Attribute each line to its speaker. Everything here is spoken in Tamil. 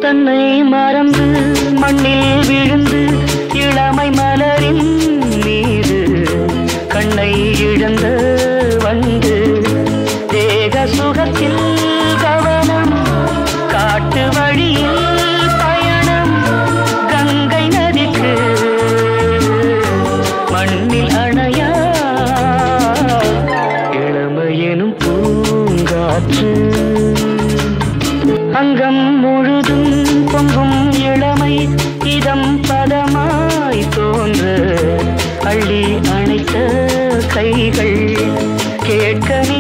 Speaker 1: தன்னை மறந்து மண்ணில் விழுந்து இளமை மலரின் மீது கண்ணை இழந்த வந்து தேக சுகத்தில் கவனம் காட்டு வழியில் பயணம் கங்கை நதிக்கு மண்ணில் அணையா இளமையெனும் பூங்காற்று அங்கம் முழுதும் பொங்கும் இளமை இதம் பதமாய் தோன்ற அள்ளி அணைத்த கைகள் கேட்க